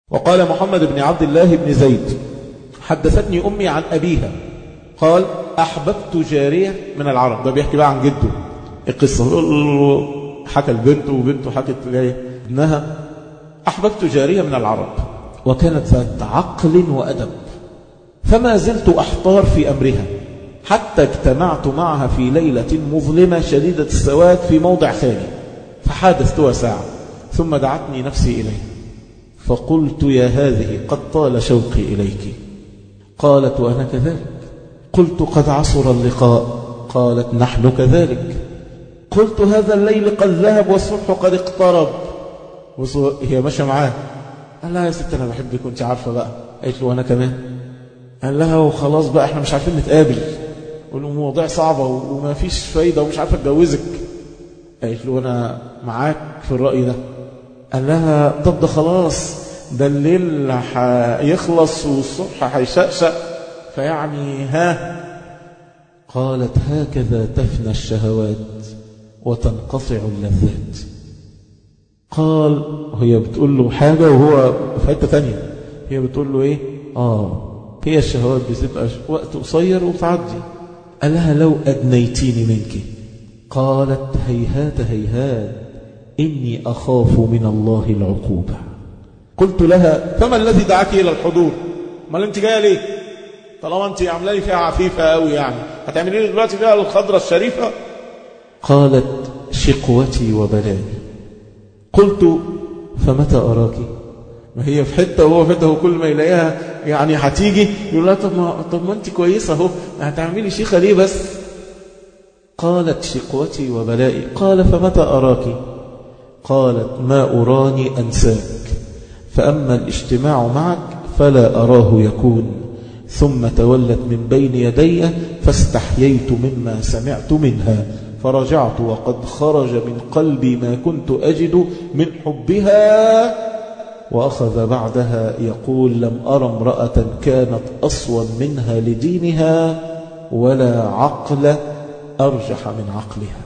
وقال محمد بن عبد الله بن زيد حدثتني أمي عن أبيها قال أحببت جارية من العرب ده بيحكي بقى عن جده القصة حكى البنت وبنته حكت جاية ابنها أحببت جارية من العرب وكانت ذات عقل وأدب فما زلت أحتار في أمرها حتى اجتمعت معها في ليلة مظلمة شديدة السواد في موضع خالي فحادثتها ساعة ثم دعتني نفسي إليه فقلت يا هذه قد طال شوقي إليك قالت وأنا كذلك قلت قد عصر اللقاء قالت نحن كذلك قلت هذا الليل قد ذهب والصبح قد اقترب هي ماشيه معاه قال لها يا ست أنا بحبك وانت عارفة بقى قالت له وأنا كمان قال لها وخلاص بقى احنا مش عارفين نتقابل والمواضيع صعبة وما فيش فايدة ومش عارفة اتجوزك قالت له أنا معاك في الرأي ده قال لها طب ده خلاص ده الليل هيخلص والصبح هيشقشق فيعني ها قالت هكذا تفنى الشهوات وتنقطع اللذات قال هي بتقول له حاجة وهو في حتة تانية هي بتقول له ايه اه هي الشهوات بتبقى وقت قصير وبتعدي قال لها لو أدنيتيني منك قالت هيهات هيهات إني أخاف من الله العقوبة قلت لها فما الذي دعاك إلى الحضور ما انت جايه ليه طالما انت عامله لي فيها عفيفه قوي يعني هتعملي لي دلوقتي فيها الخضره الشريفه قالت شقوتي وبلائي قلت فمتى أراك ما هي في حتة وهو في حتة وكل ما يلاقيها يعني هتيجي يقول لها طب ما, طب ما انت كويسة اهو هتعملي شيخة ليه بس قالت شقوتي وبلائي قال فمتى أراك قالت ما أراني أنساك فأما الاجتماع معك فلا أراه يكون ثم تولت من بين يدي فاستحييت مما سمعت منها فرجعت وقد خرج من قلبي ما كنت أجد من حبها وأخذ بعدها يقول لم أرى امرأة كانت أصوى منها لدينها ولا عقل أرجح من عقلها